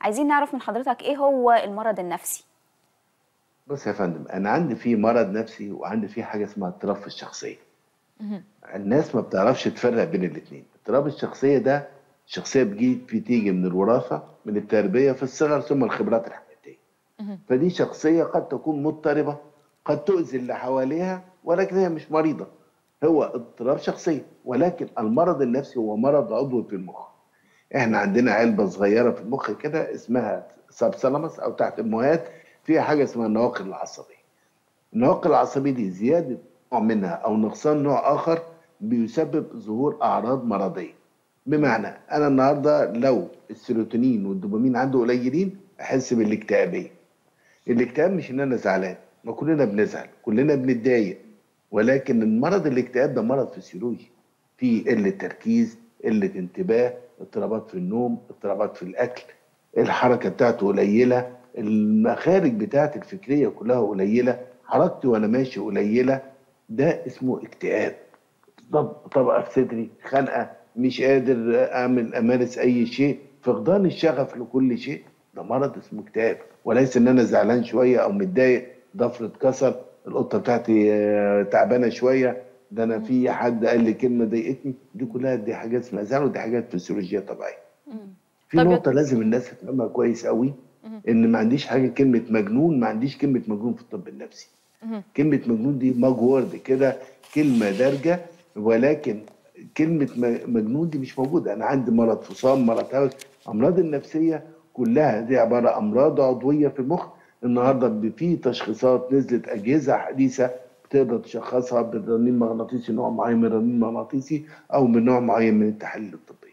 عايزين نعرف من حضرتك ايه هو المرض النفسي بص يا فندم انا عندي في مرض نفسي وعندي في حاجه اسمها اضطراب في الشخصيه الناس ما بتعرفش تفرق بين الاثنين اضطراب الشخصيه ده شخصيه بتجي بتيجي من الوراثه من التربيه في الصغر ثم الخبرات الحياتيه فدي شخصيه قد تكون مضطربه قد تؤذي اللي حواليها ولكن هي مش مريضه هو اضطراب شخصيه ولكن المرض النفسي هو مرض عضوي في المخ احنا عندنا علبه صغيره في المخ كده اسمها سابسلامس او تحت المهات فيها حاجه اسمها النواقل العصبيه النواقل العصبيه دي زياده نوع منها او نقصان نوع اخر بيسبب ظهور اعراض مرضيه بمعنى انا النهارده لو السيروتونين والدوبامين عنده قليلين احس بالاكتئابيه الاكتئاب مش ان انا زعلان ما كلنا بنزعل كلنا بنتضايق ولكن المرض الاكتئاب ده مرض فسيولوجي في قله تركيز قله انتباه اضطرابات في النوم اضطرابات في الاكل الحركه بتاعته قليله المخارج بتاعتي الفكريه كلها قليله حركتي وانا ماشي قليله ده اسمه اكتئاب طبقه في صدري خنقه مش قادر اعمل امارس اي شيء فقدان الشغف لكل شيء ده مرض اسمه اكتئاب وليس ان انا زعلان شويه او متضايق ضفر اتكسر القطه بتاعتي آه، تعبانه شويه ده انا في حد قال لي كلمه ضايقتني دي كلها دي حاجات اسمها زعل ودي حاجات فسيولوجيه طبيعيه في طب نقطه لازم الناس تفهمها كويس قوي ان ما عنديش حاجه كلمه مجنون ما عنديش كلمه مجنون في الطب النفسي كلمه مجنون دي ماج وورد كده كلمه دارجه ولكن كلمه م- مجنون دي مش موجوده انا عندي مرض فصام مرض هوس امراض النفسيه كلها دي عباره عن امراض عضويه في المخ النهارده ب- في تشخيصات نزلت اجهزه حديثه بتقدر تشخصها بالرنين مغناطيسي نوع معين من الرنين المغناطيسي او من نوع معين من التحاليل الطبيه